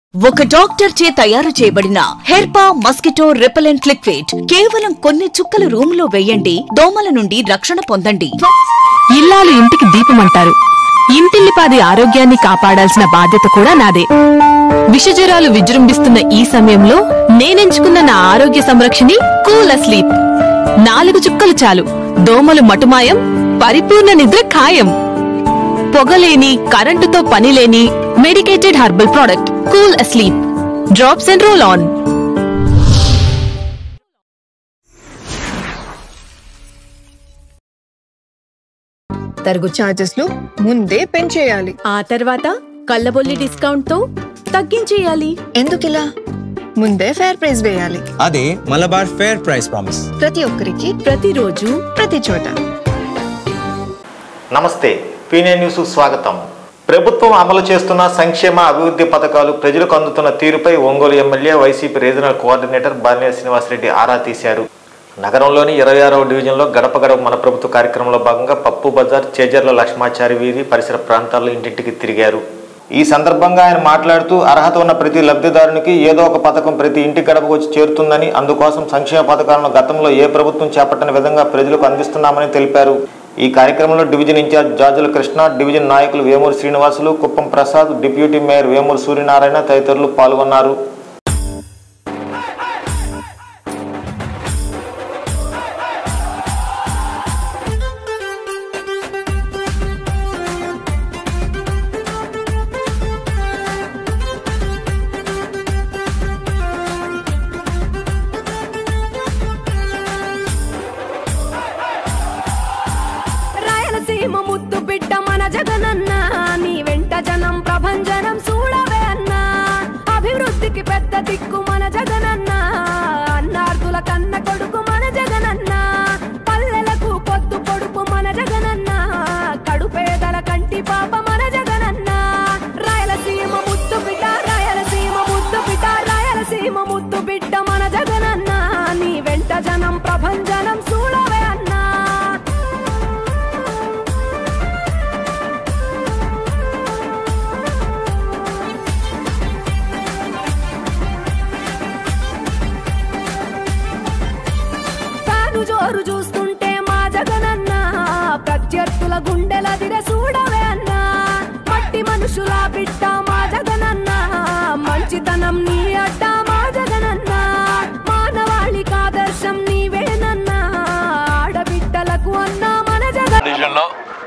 ఒక డాక్టర్ చే తయారు చేయబడిన హెర్పా మస్కిటో రిపెలెంట్ లిక్విడ్ కేవలం కొన్ని చుక్కలు రూమ్ లో వేయండి దోమల నుండి రక్షణ పొందండి ఇల్లాలు ఇంటికి దీపమంటారు ఇంటిల్లిపాది ఆరోగ్యాన్ని కాపాడాల్సిన బాధ్యత కూడా నాదే విషజ్వరాలు విజృంభిస్తున్న ఈ సమయంలో నేనెంచుకున్న నా ఆరోగ్య సంరక్షణి కూల్ అస్లీప్ నాలుగు చుక్కలు చాలు దోమలు మటుమాయం పరిపూర్ణ నిద్ర ఖాయం పొగలేని కరెంటుతో పనిలేని medicated herbal product cool asleep drops and roll on తరుగు ఛార్జెస్లు ముందే పెంచేయాలి ఆ తర్వాత కళ్ళబొల్లి డిస్కౌంట్ తో తగ్గించేయాలి ఎందుకిలా ముందే ఫేర్ ప్రైస్ వేయాలి అదే మలబార్ ఫేర్ ప్రైస్ ప్రామిస్ ప్రతి ఒక్కరికి ప్రతిరోజు ప్రతి చోట నమస్తే పీనే న్యూస్ స్వాగతం ప్రభుత్వం అమలు చేస్తున్న సంక్షేమ అభివృద్ధి పథకాలు ప్రజలకు అందుతున్న తీరుపై Ongole MLA YCP regional coordinator Balineni Srinivasa Reddy ఆరా తీశారు నగరంలోని ఇరవై ఆరవ డివిజన్లో గడప గడప మన ప్రభుత్వ కార్యక్రమంలో భాగంగా పప్పు బజార్ చేజర్ల లక్ష్మాచారి వీధి పరిసర ప్రాంతాల్లో ఇంటింటికి తిరిగారు ఈ సందర్భంగా ఆయన మాట్లాడుతూ అర్హత ఉన్న ప్రతి లబ్ధిదారునికి ఏదో ఒక పథకం ప్రతి ఇంటి గడపకు వచ్చి చేరుతుందని అందుకోసం సంక్షేమ పథకాలను గతంలో ఏ ప్రభుత్వం చేపట్టని విధంగా ప్రజలకు అందిస్తున్నామని తెలిపారు ఈ కార్యక్రమంలో division incharge Jajula Krishna division నాయకులు వేమూరు శ్రీనివాసులు కుప్పం ప్రసాద్ డిప్యూటీ మేయర్ వేమూరు సూర్యనారాయణ తదితరులు పాల్గొన్నారు రాయలసీమ ముద్దు బిడ్డ మన జగనన్న నీ వెంట జనం ప్రభంజనం చూడవే అన్నా అభివృద్ధికి పెద్ద దిక్కు మన జగనన్న అన్నార్థుల కన్న కొడుకు మన జగనన్న పల్లెలకు పొద్దు పొడుపు మన జగనన్న కడుపేదల కంటి పాప మన జగనన్న రాయలసీమ ముద్దు బిడ్డ రాయలసీమ ముద్దు బిడ్డ రాయలసీమ ముద్దు బిడ్డ మన జగనన్న నీ వెంట జనం ప్రభంజనం చూడవే అన్నా తాను జోరు చూస్తుంటే మా జగనన్న ప్రత్యర్థుల గుండెల దిర చూడవే అన్నా మట్టి మనుషుల బిడ్డ మా జగనన్న మంచితనం నీ అడ్డ మా జగనన్న మానవాళికి ఆదర్శం నీవేనన్నా ఆడబిడ్డలకు అన్నా మన జగన్ డివిజన్లో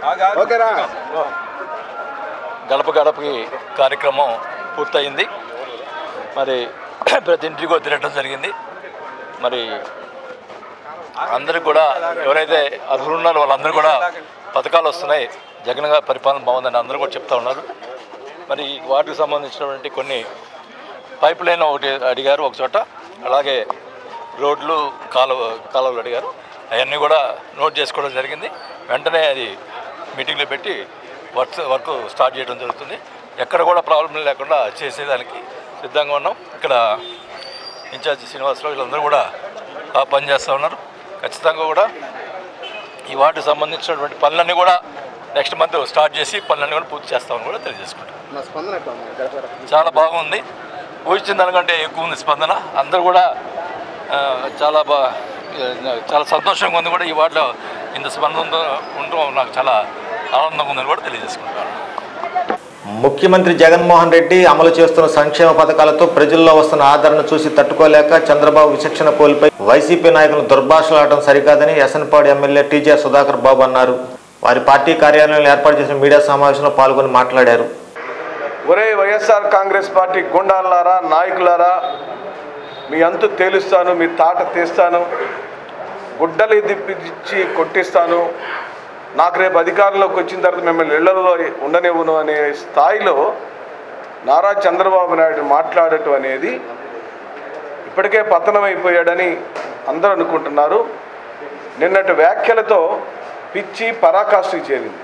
గడప గడపకి కార్యక్రమం పూర్తయింది మరి ప్రతి ఇంటికి కూడా తిరగడం జరిగింది మరి అందరికి కూడా ఎవరైతే అర్హులు ఉన్నారో వాళ్ళందరూ కూడా పథకాలు వస్తున్నాయి జగన్ గారి పరిపాలన బాగుందని అందరూ కూడా చెప్తా ఉన్నారు మరి ఈ వాటికి సంబంధించినటువంటి కొన్ని పైప్ లైన్ ఒకటి అడిగారు ఒక చోట అలాగే రోడ్లు కాలువ కాలువలు అడిగారు అవన్నీ కూడా నోట్ చేసుకోవడం జరిగింది వెంటనే అది మీటింగ్లో పెట్టి వర్క్ వర్క్ స్టార్ట్ చేయడం జరుగుతుంది ఎక్కడ కూడా ప్రాబ్లం లేకుండా చేసేదానికి సిద్ధంగా ఉన్నాం ఇక్కడ ఇన్ఛార్జి శ్రీనివాసరావు వీళ్ళందరూ కూడా బాగా పనిచేస్తూ ఉన్నారు ఖచ్చితంగా కూడా ఈ వాటికి సంబంధించినటువంటి పనులన్నీ కూడా నెక్స్ట్ మంత్ స్టార్ట్ చేసి పనులన్నీ కూడా పూర్తి చేస్తామని కూడా తెలియజేసుకుంటాం చాలా బాగుంది ఊహించిన దానికంటే ఎక్కువ ఉంది స్పందన అందరూ కూడా ఆ, చాలా బా చాలా సంతోషంగా ఉంది కూడా ఈ వాటిలో ఇంత స్పందన ఉందో- ఉండడం నాకు చాలా ఆనందంగా ఉందని కూడా తెలియజేసుకుంటాను ముఖ్యమంత్రి జగన్మోహన్ రెడ్డి అమలు చేస్తున్న సంక్షేమ పథకాలతో ప్రజల్లో వస్తున్న ఆదరణ చూసి తట్టుకోలేక చంద్రబాబు విచక్షణ కోల్పోయి వైసీపీ నాయకులు దుర్భాషలాడటం సరికాదని ఎస్ఎన్పాడు ఎమ్మెల్యే టీజే సుధాకర్ బాబు అన్నారు వారి పార్టీ కార్యాలయంలో ఏర్పాటు చేసిన మీడియా సమావేశంలో పాల్గొని మాట్లాడారు ఒరే వైఎస్ఆర్ కాంగ్రెస్ పార్టీ గుండాలారా నాయకులారా మీ అంతు తేలుస్తాను మీ తాట తీస్తాను గుడ్డలు దిప్పించి కొట్టిస్తాను నాకు రేపు అధికారంలోకి వచ్చిన తర్వాత మిమ్మల్ని ఇళ్లలో ఉండనివ్వను అనే స్థాయిలో నారా చంద్రబాబు నాయుడు మాట్లాడటం అనేది ఇప్పటికే పతనమైపోయాడని అందరూ అనుకుంటున్నారు నిన్నటి వ్యాఖ్యలతో పిచ్చి పరాకాష్ఠకి చేరింది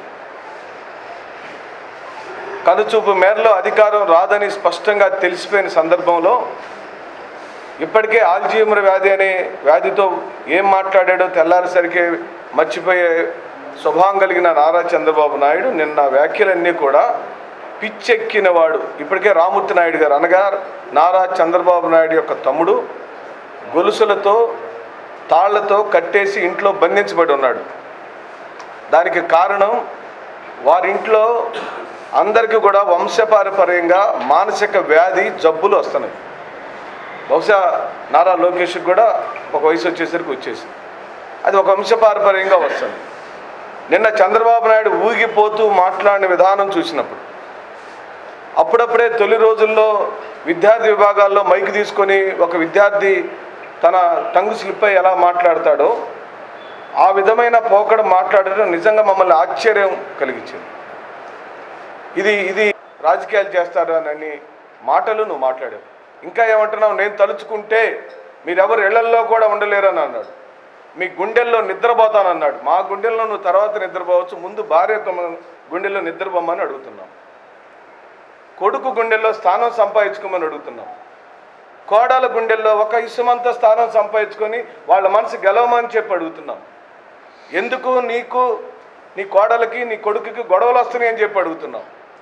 కనుచూపు మేరలో అధికారం రాదని స్పష్టంగా తెలిసిపోయిన సందర్భంలో ఇప్పటికే ఆల్జీమర్ వ్యాధి అనే వ్యాధితో ఏం మాట్లాడాడో తెల్లారేసరికి మర్చిపోయే స్వభావం కలిగిన నారా చంద్రబాబు నాయుడు నిన్న వ్యాఖ్యలన్నీ కూడా పిచ్చెక్కిన వాడు ఇప్పటికే రామూర్తి నాయుడు గారు అనగా నారా చంద్రబాబు నాయుడు యొక్క తమ్ముడు గొలుసులతో తాళ్లతో కట్టేసి ఇంట్లో బంధించబడి ఉన్నాడు దానికి కారణం వారింట్లో అందరికీ కూడా వంశపారపర్యంగా మానసిక వ్యాధి జబ్బులు వస్తున్నాయి బహుశా నారా లోకేష్కి కూడా ఒక వయసు వచ్చేసరికి వచ్చేసింది అది ఒక వంశపారపర్యంగా వస్తుంది నిన్న చంద్రబాబు నాయుడు ఊగిపోతూ మాట్లాడిన విధానం చూసినప్పుడు అప్పుడప్పుడే తొలి రోజుల్లో విద్యార్థి విభాగాల్లో మైక్ తీసుకొని ఒక విద్యార్థి తన టంగు స్లిప్ అయి ఎలా మాట్లాడతాడో ఆ విధమైన పోకడ మాట్లాడడం నిజంగా మమ్మల్ని ఆశ్చర్యం కలిగించింది ఇది ఇది రాజకీయాలు చేస్తారు అని మాటలు నువ్వు మాట్లాడావు ఇంకా ఏమంటున్నావు నేను తలుచుకుంటే మీరెవరు ఇళ్లల్లో కూడా ఉండలేరని అన్నాడు మీ గుండెల్లో నిద్రపోతానన్నాడు మా గుండెల్లో నువ్వు తర్వాత నిద్రపోవచ్చు ముందు భార్య తమ గుండెల్లో నిద్రపోమని అడుగుతున్నాం కొడుకు గుండెల్లో స్థానం సంపాదించుకోమని అడుగుతున్నాం కోడల గుండెల్లో ఒక ఇసుమంత స్థానం సంపాదించుకొని వాళ్ళ మనసు గెలవమని చెప్పి అడుగుతున్నాం ఎందుకు నీకు నీ కోడలకి నీ కొడుకుకి గొడవలు వస్తున్నాయి అని చెప్పి అడుగుతున్నాం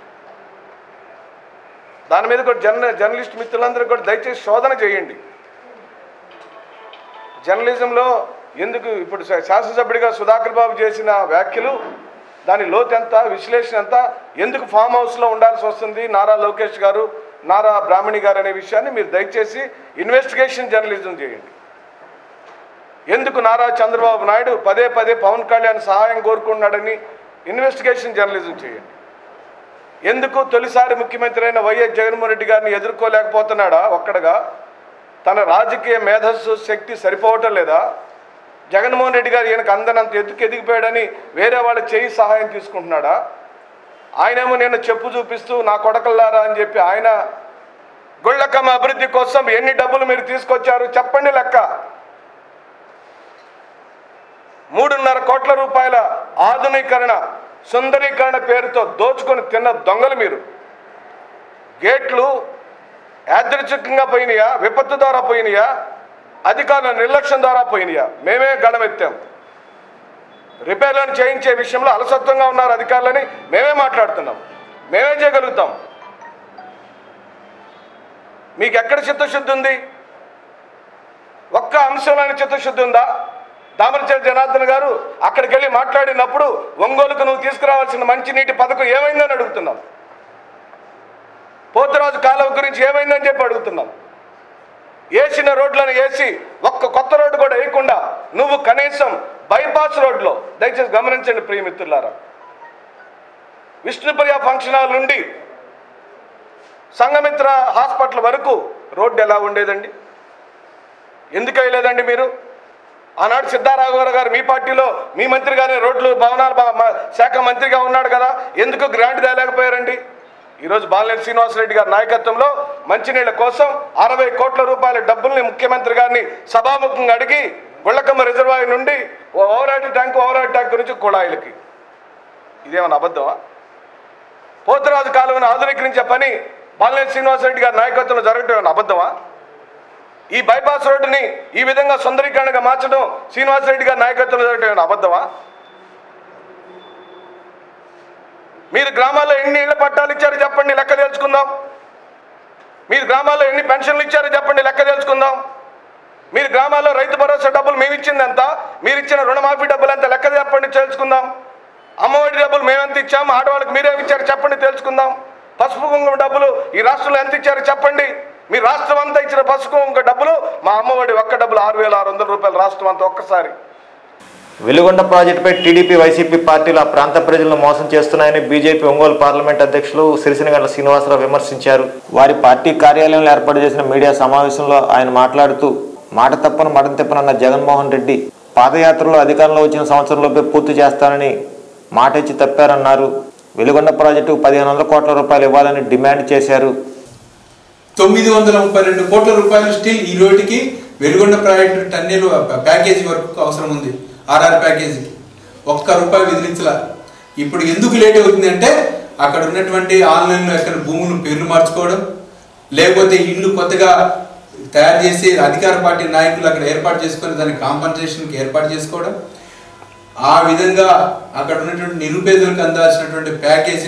దాని మీద కూడా జర్న జర్నలిస్ట్ మిత్రులందరూ కూడా దయచేసి శోధన చేయండి జర్నలిజంలో ఎందుకు ఇప్పుడు శా- శాసనసభ్యుడిగా సుధాకర్ బాబు చేసిన వ్యాఖ్యలు దాని లోతు ఎంత విశ్లేషణ ఎంత ఎందుకు ఫామ్ హౌస్లో ఉండాల్సి వస్తుంది నారా లోకేష్ గారు నారా బ్రాహ్మణి గారు అనే విషయాన్ని మీరు దయచేసి ఇన్వెస్టిగేషన్ జర్నలిజం చేయండి ఎందుకు నారా చంద్రబాబు నాయుడు పదే పదే పవన్ కళ్యాణ్ సహాయం కోరుకున్నాడని ఇన్వెస్టిగేషన్ జర్నలిజం చేయండి ఎందుకు తొలిసారి ముఖ్యమంత్రి అయిన వైఎస్ జగన్మోహన్ రెడ్డి గారిని ఎదుర్కోలేకపోతున్నాడా ఒక్కడగా తన రాజకీయ మేధస్సు శక్తి సరిపోవటం లేదా జగన్మోహన్ రెడ్డి గారు ఈయనకు అందనంత ఎత్తుకు ఎదిగిపోయాడని వేరే వాళ్ళ చేయి సహాయం తీసుకుంటున్నాడా ఆయనేమో నేను చెప్పు చూపిస్తూ నా కొడకల్లారా అని చెప్పి ఆయన గుళ్ళకమ్మ అభివృద్ధి కోసం ఎన్ని డబ్బులు మీరు తీసుకొచ్చారు చెప్పండి లెక్క మూడున్నర కోట్ల రూపాయల ఆధునీకరణ సుందరీకరణ పేరుతో దోచుకొని తిన్న దొంగలు మీరు గేట్లు యాదృచ్ఛికంగా పోయినాయా విపత్తు ద్వారా పోయినాయా అధికారుల నిర్లక్ష్యం ద్వారా పోయినాయా మేమే గడమెత్తాం రిపేర్లను చేయించే విషయంలో అలసత్వంగా ఉన్నారు అధికారులని మేమే మాట్లాడుతున్నాం మేమే చేయగలుగుతాం మీకు ఎక్కడ చిత్తశుద్ధి ఉంది ఒక్క అంశంలోని చిత్తశుద్ధి ఉందా దామరచంద్ర జనార్దన్ గారు అక్కడికి వెళ్ళి మాట్లాడినప్పుడు ఒంగోలుకు నువ్వు తీసుకురావాల్సిన మంచినీటి పథకం ఏమైందని అడుగుతున్నాం పోతురాజు కాలువ గురించి ఏమైందని చెప్పి అడుగుతున్నాం వేసిన రోడ్లను వేసి ఒక్క కొత్త రోడ్డు కూడా వేయకుండా నువ్వు కనీసం బైపాస్ రోడ్లో దయచేసి గమనించండి ప్రియమిత్రులారా విష్ణుప్రియ ఫంక్షన్ హాల్ నుండి సంఘమిత్ర హాస్పిటల్ వరకు రోడ్డు ఎలా ఉండేదండి ఎందుకు వేయలేదండి మీరు ఆనాడు సిద్ధారాఘవరావు గారు మీ పార్టీలో మీ మంత్రిగానే రోడ్లు భవనాల బా- మ- శాఖ మంత్రిగా ఉన్నాడు కదా ఎందుకు గ్రాంట్ తేలేకపోయారండి ఈరోజు బాలినేని శ్రీనివాసరెడ్డి గారి నాయకత్వంలో మంచినీళ్ళ కోసం అరవై కోట్ల రూపాయల డబ్బుల్ని ముఖ్యమంత్రి గారిని సభాముఖంగా అడిగి గుళ్ళకమ్మ రిజర్వాయర్ నుండి ఓ ఓవరాటి ట్యాంక్ ఓవరాటి ట్యాంక్ నుంచి కుళాయిలకి ఇదేమన్నా అబద్ధమా పోతురాజు కాలువను ఆధునీకరించే పని బాలినేని శ్రీనివాసరెడ్డి గారి నాయకత్వంలో జరగటం ఏమన్నా అబద్ధమా ఈ బైపాస్ రోడ్డుని ఈ విధంగా సుందరీకరణగా మార్చడం శ్రీనివాసరెడ్డి గారి నాయకత్వంలో జరగటం ఏమన్నా అబద్ధమా మీరు గ్రామాల్లో ఎన్ని ఇళ్ల పట్టాలు ఇచ్చారో చెప్పండి లెక్క తెలుసుకుందాం మీరు గ్రామాల్లో ఎన్ని పెన్షన్లు ఇచ్చారో చెప్పండి లెక్క తెలుసుకుందాం మీరు గ్రామాల్లో రైతు భరోసా డబ్బులు మేము ఇచ్చింది ఎంత మీరు ఇచ్చిన రుణమాఫీ డబ్బులు ఎంత లెక్క చెప్పండి తెలుసుకుందాం అమ్మఒడి డబ్బులు మేమెంత ఇచ్చాము ఆడవాళ్ళకి మీరేమి ఇచ్చారు చెప్పండి తెలుసుకుందాం పసుపు కుంకుమ డబ్బులు ఈ రాష్ట్రంలో ఎంత ఇచ్చారు చెప్పండి మీ రాష్ట్రం అంతా ఇచ్చిన పసుపు కుంకుమ డబ్బులు మా అమ్మఒడి ఒక్క డబ్బులు ఆరు వేల ఆరు వందల రూపాయలు రాష్ట్రం అంతా ఒక్కసారి వెలుగొండ ప్రాజెక్టుపై టీడీపీ వైసీపీ పార్టీలు ఆ ప్రాంత ప్రజలను మోసం చేస్తున్నాయని బీజేపీ ఒంగోలు పార్లమెంట్ అధ్యక్షులు సిరిసినగండ్ల శ్రీనివాసరావు విమర్శించారు వారి పార్టీ కార్యాలయంలో ఏర్పాటు చేసిన మీడియా సమావేశంలో ఆయన మాట్లాడుతూ మాట తప్పను మడం తిప్పనన్న జగన్మోహన్ రెడ్డి పాదయాత్రలో అధికారంలో వచ్చిన సంవత్సరంలోపే పూర్తి చేస్తానని మాట ఇచ్చి తప్పారన్నారు వెలుగొండ ప్రాజెక్టుకు పదిహేను వందల కోట్ల రూపాయలు ఇవ్వాలని డిమాండ్ చేశారు తొమ్మిది వందల ముప్పై రెండు కోట్ల రూపాయలు స్టిల్ ఈ రోడ్డుకి వెలుగొండ ప్రాజెక్టు టన్నీలు ప్యాకేజీ వరకు అవసరం ఉంది ఆర్ఆర్ ప్యాకేజీకి ఒక్క రూపాయి విధించలా ఇప్పుడు ఎందుకు లేట్ అవుతుంది అంటే అక్కడ ఉన్నటువంటి ఆన్లైన్లో ఎక్కడ భూములు పేర్లు మార్చుకోవడం లేకపోతే ఇల్లు కొత్తగా తయారు చేసి అధికార పార్టీ నాయకులు అక్కడ ఏర్పాటు చేసుకొని దాని కాంపన్సేషన్కి ఏర్పాటు చేసుకోవడం ఆ విధంగా అక్కడ ఉన్నటువంటి నిరుపేదలకు అందాల్సినటువంటి ప్యాకేజీని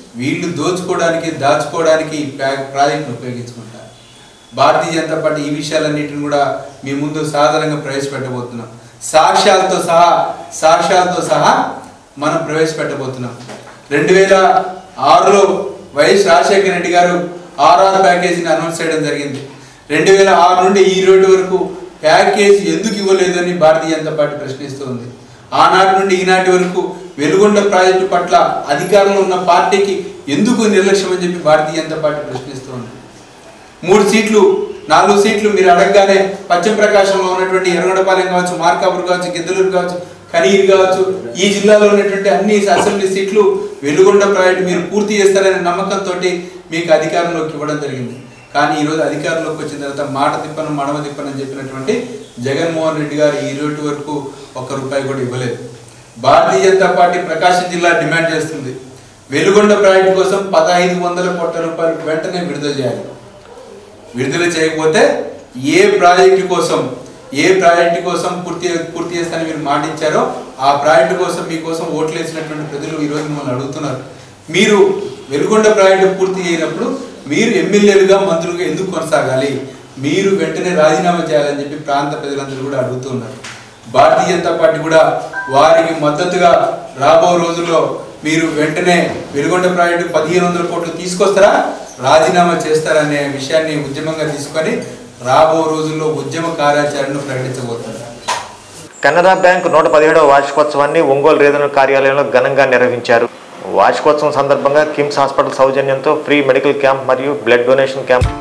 వీళ్ళు దోచుకోవడానికి దాచుకోవడానికి ఈ ప్రా- ప్రాజెక్టును ఉపయోగించుకుంటారు భారతీయ జనతా పార్టీ ఈ విషయాలన్నిటిని కూడా మీ ముందు సాధారణంగా ప్రవేశపెట్టబోతున్నాం సాక్ష్యాలతో సహా సాక్ష్యాలతో సహా మనం ప్రవేశపెట్టబోతున్నాం రెండు వేల ఆరులో వైఎస్ రాజశేఖర రెడ్డి గారు ఆర్ఆర్ ప్యాకేజీని అనౌన్స్ చేయడం జరిగింది రెండు వేల ఆరు నుండి ఈ రోజు వరకు ప్యాకేజీ ఎందుకు ఇవ్వలేదని భారతీయ జనతా పార్టీ ప్రశ్నిస్తుంది ఆనాటి నుండి ఈనాటి వరకు వెలుగొండ ప్రాజెక్టు పట్ల అధికారంలో ఉన్న పార్టీకి ఎందుకు నిర్లక్ష్యం అని చెప్పి భారతీయ జనతా పార్టీ ప్రశ్నిస్తుంది మూడు సీట్లు నాలుగు సీట్లు మీరు అడగగానే పశ్చిమ ప్రకాశంలో ఉన్నటువంటి ఎర్రగొండపాలెం కావచ్చు మార్కాపూర్ కావచ్చు గిద్దలూరు కావచ్చు కనీర్ కావచ్చు ఈ జిల్లాలో ఉన్నటువంటి అన్ని అసెంబ్లీ సీట్లు వెలుగొండ ప్రాజెక్టు మీరు పూర్తి చేస్తారనే నమ్మకంతో మీకు అధికారంలోకి ఇవ్వడం జరిగింది కానీ ఈరోజు అధికారంలోకి వచ్చిన తర్వాత మాట తిప్పను మడమ తిప్పను అని చెప్పినటువంటి జగన్మోహన్ రెడ్డి గారు ఈ రోజు వరకు ఒక్క రూపాయి కూడా ఇవ్వలేదు భారతీయ జనతా పార్టీ ప్రకాశం జిల్లా డిమాండ్ చేస్తుంది వెలుగొండ ప్రాజెక్టు కోసం పదహైదు వందల కోట్ల రూపాయలు వెంటనే విడుదల చేయాలి విడుదల చేయకపోతే ఏ ప్రాజెక్టు కోసం ఏ ప్రాజెక్టు కోసం పూర్తి పూర్తి చేస్తానని మీరు మాటించారో ఆ ప్రాజెక్టు కోసం మీకోసం ఓట్లు వేసినటువంటి ప్రజలు ఈరోజు మిమ్మల్ని అడుగుతున్నారు మీరు వెలుగొండ ప్రాజెక్టు పూర్తి చేయనప్పుడు మీరు ఎమ్మెల్యేలుగా మంత్రులుగా ఎందుకు కొనసాగాలి మీరు వెంటనే రాజీనామా చేయాలని చెప్పి ప్రాంత ప్రజలందరూ కూడా అడుగుతున్నారు భారతీయ జనతా పార్టీ కూడా వారికి మద్దతుగా రాబో రోజుల్లో మీరు వెంటనే వెలుగొండ ప్రాజెక్టు పదిహేను వందల కోట్లు తీసుకొస్తారా రాజీనామా చేస్తారనే విషయాన్ని ఉద్యమంగా తీసుకొని రాబో రోజుల్లో ఉద్యమ కార్యాచరణను ప్రకటించబోతున్నారు కెనరా బ్యాంక్ నూట పదిహేడవ వార్షికోత్సవాన్ని ఒంగోలు రీజనల్ కార్యాలయంలో ఘనంగా నిర్వహించారు వార్షికోత్సవం సందర్భంగా కిమ్స్ హాస్పిటల్ సౌజన్యంతో ఫ్రీ మెడికల్ క్యాంప్ మరియు blood donation camp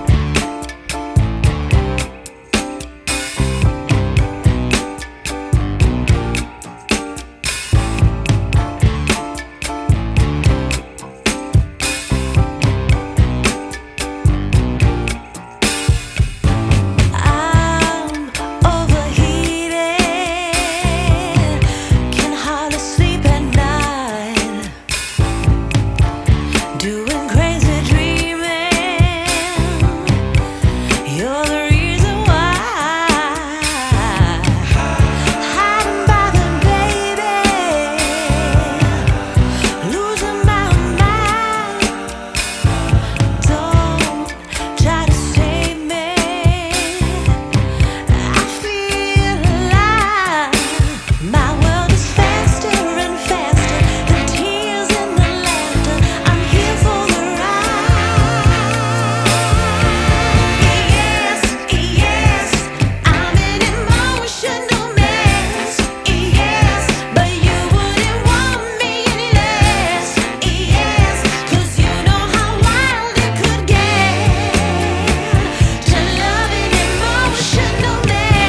Can hardly sleep at night, doing crazy dreaming. You're the reason why. Hiding by the baby, losing my mind. Don't try to save me. I feel alive. My world is faster and faster. The tears and the laughter. I'm here for the ride. Yes, yes, I'm an emotional mess. Yes, but you wouldn't want me any less. Yes, 'cause you know how wild it could get to love an emotional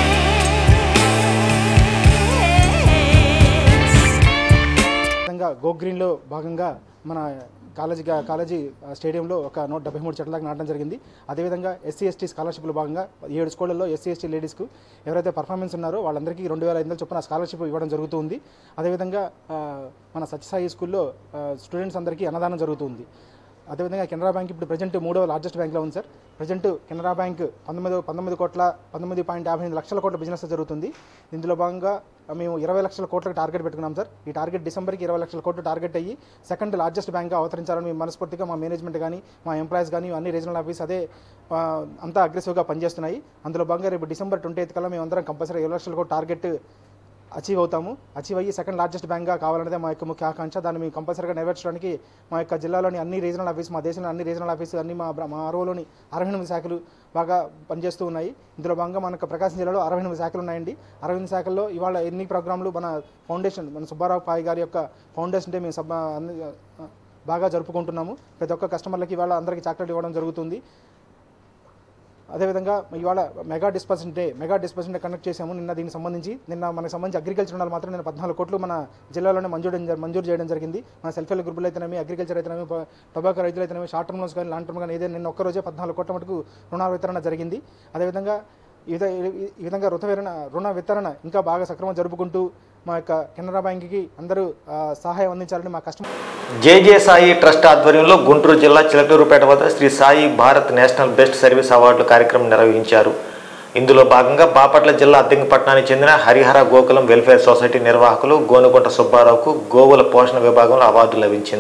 mess. విధంగా go గ్రీన్లో భాగంగా మన college college స్టేడియంలో ఒక నూట డెబ్బై మూడు చెట్ల దాకా నాటడం జరిగింది అదేవిధంగా ఎస్సీ ఎస్టీ స్కాలర్షిప్లో భాగంగా ఏడు స్కూళ్ళల్లో ఎస్సీ ఎస్టీ లేడీస్కు ఎవరైతే పర్ఫార్మెన్స్ ఉన్నారో వాళ్ళందరికీ రెండు వేల ఐదు వందల చొప్పున స్కాలర్షిప్ ఇవ్వడం జరుగుతుంది అదేవిధంగా ఆ, మన సత్యసాయి స్కూల్లో స్టూడెంట్స్ అందరికీ అన్నదానం జరుగుతుంది అదేవిధంగా కెనరా బ్యాంక్ ఇప్పుడు ప్రజెంట్ మూడవ లార్జెస్ట్ బ్యాంక్లో ఉంది సార్ ప్రజెంట్ కెనరా బ్యాంక్ పంతొమ్మిది పంతొమ్మిది కోట్ల పంతొమ్మిది పాయింట్ యాభై ఎనిమిది లక్షల కోట్ల బిజినెస్ జరుగుతుంది ఇందులో భాగంగా మేము ఇరవై లక్షల కోట్లకు టార్గెట్ పెట్టుకున్నాం సార్ ఈ టార్గెట్ డిసెంబర్కి ఇరవై లక్షల కోట్లు టార్గెట్ అయ్యి సెకండ్ లార్జెస్ట్ బ్యాంక్గా అవతరించాలని మేము మనస్ఫూర్తిగా మా మేనేజ్మెంట్ కానీ మా ఎంప్లాయీస్ కానీ అన్ని రీజనల్ ఆఫీస్ అదే ఆ, అంతా అగ్రెసివ్గా పనిచేస్తున్నాయి అందులో భాగంగా రేపు డిసెంబర్ ట్వంటీ ఎయిత్ కల్లా మేము అందరం కంపల్సరీ ఇరవై లక్షల కోట్ల టార్గెట్ అచీవ్ అవుతాము అచీవ్ అయ్యి సెకండ్ లార్జెస్ట్ బ్యాంక్గా కావాలనేదే మా యొక్క ముఖ్య ఆకాంక్ష దాన్ని మేము కంపల్సరీగా నెరవేర్చడానికి మా యొక్క జిల్లాలోని అన్ని రీజనల్ ఆఫీస్ మా దేశంలో అన్ని రీజనల్ ఆఫీసు అన్ని మా బ్ర- మా ఆర్ఓలోని అరవై ఎనిమిది శాఖలు బాగా పనిచేస్తూ ఉన్నాయి ఇందులో భాగంగా మనకు ప్రకాశం జిల్లాలో అరవై ఎనిమిది శాఖలు ఉన్నాయండి అరవై ఎనిమిది శాఖల్లో ఇవాళ ఎన్ని ప్రోగ్రాంలు మన ఫౌండేషన్ మన సుబ్బారావు పాయ్ గారి యొక్క ఫౌండేషన్ డే మేము సబ్ అన్ని బాగా జరుపుకుంటున్నాము ప్రతి ఒక్క కస్టమర్లకి ఇవాళ అందరికీ చాక్లెట్ ఇవ్వడం జరుగుతుంది అదేవిధంగా ఇవాళ mega dispersion day mega dispersion day conduct చేశాము నిన్న దీనికి సంబంధించి నిన్న మనకు సంబంధించి అగ్రికల్చర్ ఉండాలి మాత్రం నేను పద్నాలుగు కోట్లు మన జిల్లాలోనే మంజూరు మంజూరు చేయడం జరిగింది మన సెల్ఫ్ హెల్ప్ గ్రూపులు అయితేనేమి అగ్రికల్చర్ అయితేనేమి ప- టొబాకో రైతులు అయితేనేమి షార్ట్ టర్మ్ లోన్స్ కానీ లాంగ్ టర్మ్ కానీ ఏదైనా నిన్న ఒక్కరోజే పద్నాలుగు కోట్ల మటుకు రుణ వితరణ జరిగింది అదేవిధంగా ఈ విధ- ఈ విధంగా రుణ వితరణ రుణ వితరణ ఇంకా బాగా సక్రమం జరుపుకుంటూ మా యొక్క కెనరా బ్యాంక్కి అందరూ ఆ, సహాయం అందించాలని మా కస్టమర్ జేజే సాయి ట్రస్ట్ ఆధ్వర్యంలో గుంటూరు జిల్లా చిలకలూరుపేట వద్ద Sri Sai Bharat national best service అవార్డుల కార్యక్రమం నిర్వహించారు ఇందులో భాగంగా బాపట్ల జిల్లా అద్దెంకిపట్నానికి చెందిన హరిహర గోకులం వెల్ఫేర్ సొసైటీ నిర్వాహకులు గోనుగుంట సుబ్బారావుకు గోవుల పోషణ విభాగంలో అవార్డు లభించింది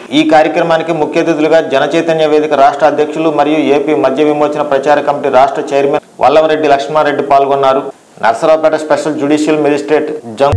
ఈ కార్యక్రమానికి ముఖ్య అతిథులుగా జనచైతన్య వేదిక రాష్ట్ర అధ్యక్షులు మరియు ఏపీ మద్య విమోచన ప్రచార కమిటీ రాష్ట్ర చైర్మన్ వల్లవరెడ్డి లక్ష్మారెడ్డి పాల్గొన్నారు నర్సరావుపేట స్పెషల్ జ్యుడిషియల్ మెజిస్ట్రేట్ జం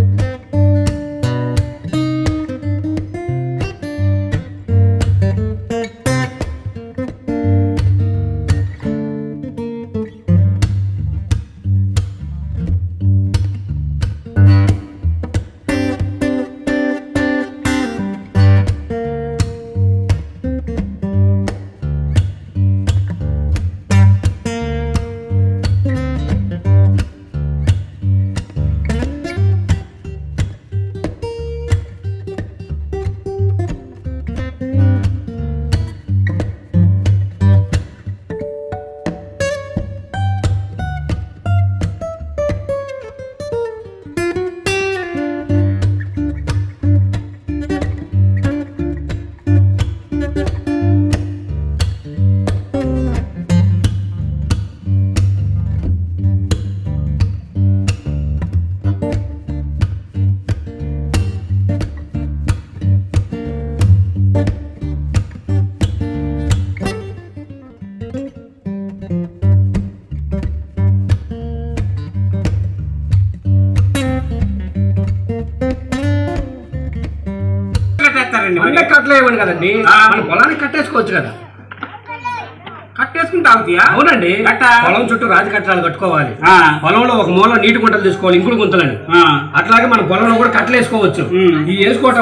కట్టేస్తారండి అంటే కట్టలేవండి కదండి మన పొలానికి కట్టేసుకోవచ్చు కదా కట్టేసుకుని తాగుతాయా అవునండి పొలం చుట్టూ రాజు కట్టడాలు కట్టుకోవాలి పొలంలో ఒక మూల నీటి గుంటలు తీసుకోవాలి ఇంకుడు గుంతలని అట్లాగే మన పొలంలో కూడా కట్టలు వేసుకోవచ్చు ఈ వేసుకోవటం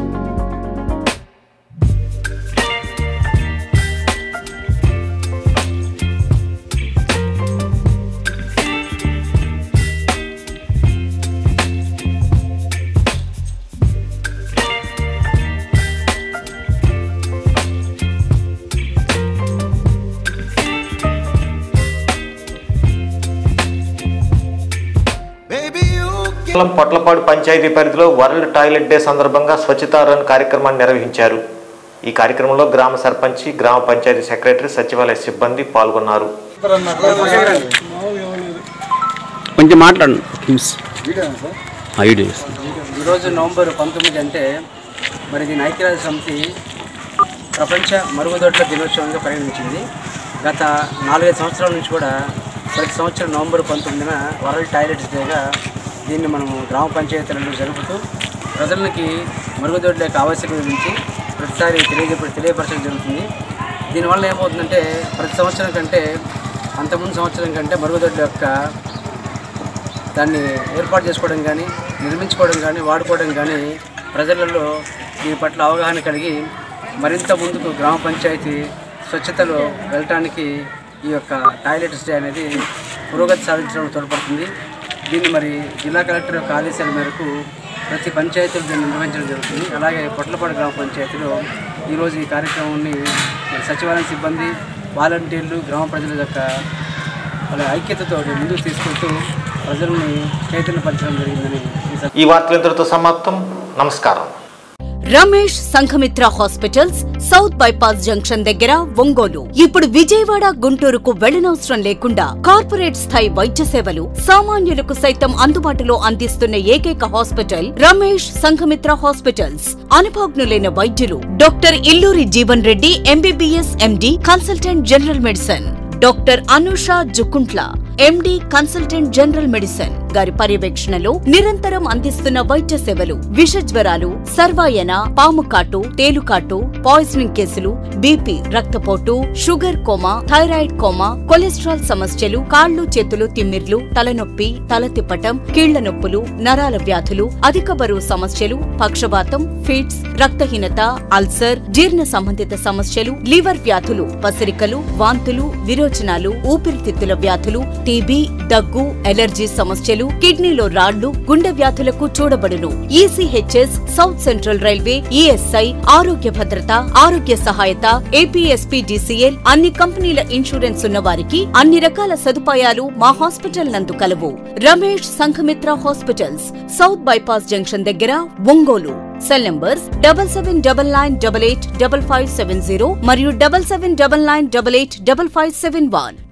మండలం పొట్లపాడు పంచాయతీ పరిధిలో వరల్డ్ టాయిలెట్ డే సందర్భంగా స్వచ్ఛతా రన్ కార్యక్రమాన్ని నిర్వహించారు ఈ కార్యక్రమంలో గ్రామ సర్పంచి గ్రామ పంచాయతీ సెక్రటరీ సచివాలయ సిబ్బంది పాల్గొన్నారు కొంచెం మాట్లాడండి కిమ్స్ ఐడి ఈరోజు నవంబర్ పంతొమ్మిది అంటే మరి దీని ఐక్యరాజ్య సమితి ప్రపంచ మరుగుదొడ్ల దినోత్సవంగా పరిగణించింది గత నాలుగైదు సంవత్సరాల నుంచి కూడా ప్రతి సంవత్సరం నవంబర్ పంతొమ్మిదిన వరల్డ్ టాయిలెట్స్ డేగా దీన్ని మనము గ్రామ పంచాయతీలలో జరుపుతూ ప్రజలకి మరుగుదొడ్ల యొక్క ఆవశ్యకత గురించి ప్రతిసారి తెలియజెప్ప తెలియపరచడం జరుగుతుంది దీనివల్ల ఏమవుతుందంటే ప్రతి సంవత్సరం కంటే అంతకుముందు సంవత్సరం కంటే మరుగుదొడ్ల యొక్క దాన్ని ఏర్పాటు చేసుకోవడం కానీ నిర్మించుకోవడం కానీ వాడుకోవడం కానీ ప్రజలలో దీని పట్ల అవగాహన కలిగి మరింత ముందుకు గ్రామ పంచాయతీ స్వచ్ఛతలో వెళ్ళటానికి ఈ యొక్క టాయిలెట్స్ డే అనేది పురోగతి సాధించడం తోడ్పడుతుంది దీన్ని మరి జిల్లా కలెక్టర్ యొక్క ఆదేశాల మేరకు ప్రతి పంచాయతీలు దీన్ని నిర్వహించడం జరుగుతుంది అలాగే పొట్లపాడు గ్రామ పంచాయతీలో ఈరోజు ఈ కార్యక్రమాన్ని మరి సచివాలయం సిబ్బంది వాలంటీర్లు గ్రామ ప్రజల యొక్క వాళ్ళ ఐక్యతతో ముందుకు తీసుకుంటూ ప్రజల్ని చైతన్యపరచడం జరిగిందని ఈ సందర్భంగా ఈ వార్తలు ఇంతటితో సమాప్తం నమస్కారం Ramesh Sanghamitra hospitals south bypass junction దగ్గర ఒంగోలు ఇప్పుడు విజయవాడ గుంటూరుకు వెళ్లనవసరం లేకుండా కార్పొరేట్ స్థాయి వైద్య సేవలు సామాన్యులకు సైతం అందుబాటులో అందిస్తున్న ఏకైక హాస్పిటల్ రమేష్ సంఘమిత్ర హాస్పిటల్స్ అనుభవజ్ఞులైన వైద్యులు doctor Illuri Jeevan Reddy MBBS MD consultant general medicine doctor Anusha Jukuntla MD consultant general medicine గారి పర్యవేక్షణలో నిరంతరం అందిస్తున్న వైద్య సేవలు విష జ్వరాలు సర్వాయన పాము కాటు తేలుకాటు పాయిజనింగ్ కేసులు బీపీ రక్తపోటు sugar coma thyroid coma cholesterol సమస్యలు కాళ్లు చేతులు తిమ్మిర్లు తలనొప్పి తల తిప్పటం కీళ్ల నొప్పులు నరాల వ్యాధులు అధిక బరువు సమస్యలు పక్షవాతం ఫిట్స్ రక్తహీనత అల్సర్ జీర్ణ సంబంధిత సమస్యలు లివర్ వ్యాధులు పసిరికలు వాంతులు విరోచనాలు ఊపిరితిత్తుల వ్యాధులు టీబీ దగ్గు ఎలర్జీ సమస్యలు కిడ్నీలో రాళ్లు గుండె వ్యాధులకు చూడబడును ECHS south central railway ESI ఆరోగ్య భద్రత ఆరోగ్య సహాయత ఏపీఎస్పీడీసీఎల్ అన్ని కంపెనీల ఇన్సూరెన్స్ ఉన్న వారికి అన్ని రకాల సదుపాయాలు మా హాస్పిటల్ నందు కలవు Ramesh Sanghamitra hospitals south bypass junction దగ్గర Ongole cell numbers double seven double nine double eight double five seven zero మరియు double seven double nine double eight double five seven one